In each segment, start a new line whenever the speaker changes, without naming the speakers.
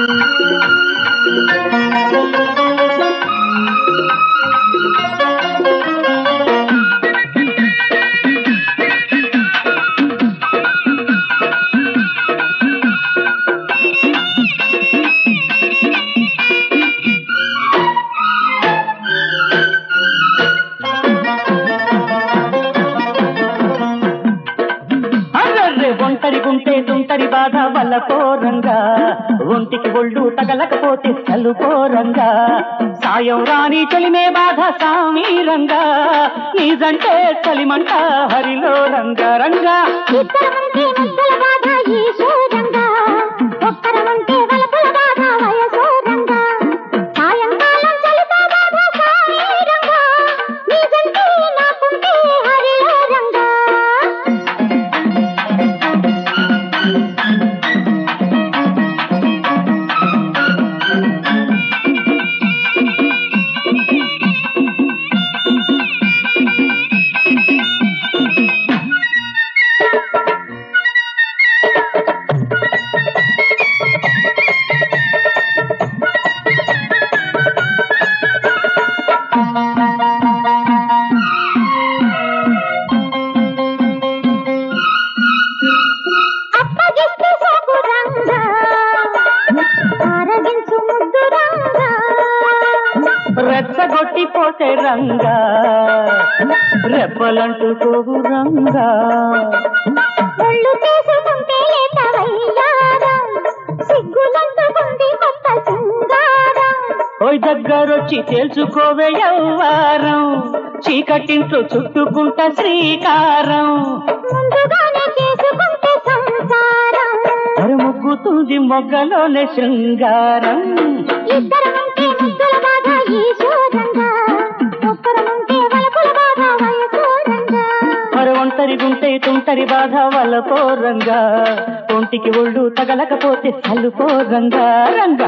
అర్రర్రె ఒంటరి గుంటే తుంటరి బాధ వల్ల కోరంగా ఒంటికి ఒళ్ళు తగలకపోతే చల్లుకోరంగా సాయం రాని చలిమే బాధ సామీరంగా నీజంటే చలిమంట హరిలో రంగా రంగా
ఇద్దరమంటే ముద్దల బాధ ఈశ్వరంగా ఒక్కరమంటే వలపుల బాధ వయసోరంగా సాయంకాలం చలితో బాధ సాయిరంగా నీజంటే నాకుంటే హరిలో రంగా అప్పగిస్తే సోకు రంగా ఆరగించు ముద్దు రంగా
రెచ్చగొట్టిపోతే రంగా రెప్పలంటూ కోవు రంగా
ఒళ్ళు చేసుకుంటే లేత వయ్యారం సిగ్గులంటుకుంది కొత్త శృంగారం
ఓయ్ దగ్గరొచ్చి తేల్చుకోవే యవ్వారం చీకటింట్లో చుట్టుకుంట శ్రీకారం
ముందుగానే చేసుకుంటే సంసారం
మరి ముగ్గుతుంది మొగ్గలోనే శృంగారం
ఇద్దరమంటే ముద్దుల బాధ ఈశ్వరంగా ఒక్కరమంటే వలపుల బాధ వయసోరంగా
మరి ఒంటరి గుంటే తుంటరి బాధ వల్ల పోరంగా ఒంటికి ఒళ్ళు తగలకపోతే చల్లుకోరంగా రంగా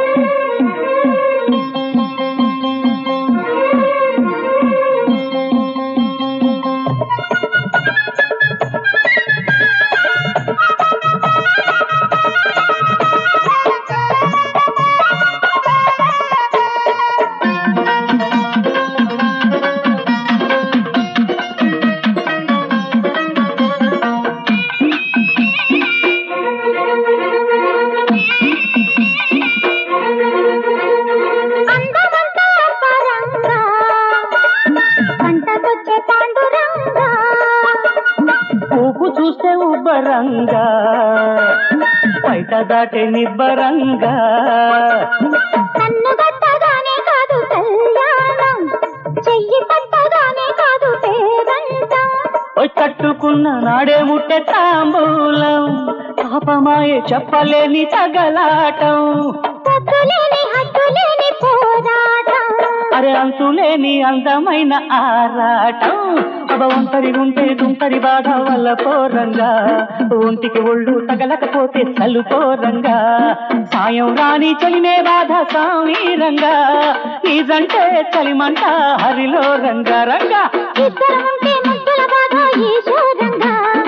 అందమంతా పరంగా పంటకొచ్చే పాండురంగా
ఊపు చూస్తే ఉబ్బరంగా బయట దాటే నిబ్బరంగా
కన్ను గట్టగానే కాదు కళ్యాణం చెయ్యి పట్టగానే కాదు పేరంటం
ఓయ్ కట్టుకున్న నాడే ముట్టె తాంబూలం పాపమాయే చెప్పలేని తగలాటం
పొద్దులేని హద్దులేని పోరాటం
అరే అంతులేని అందమైన ఆరాటం అవ ఒంటరి ఉంటే తుంటరి బాధ వల్ల పోరంగా ఒంటికి ఒళ్ళు తగలకపోతే చల్లుకోరంగా సాయం రాని చలిమే బాధ సామీరంగా నీజంటే చలిమంట హరిలో రంగా రంగా
ఇద్దరముంటే ముద్దుల బాధ ఈశ్వరంగా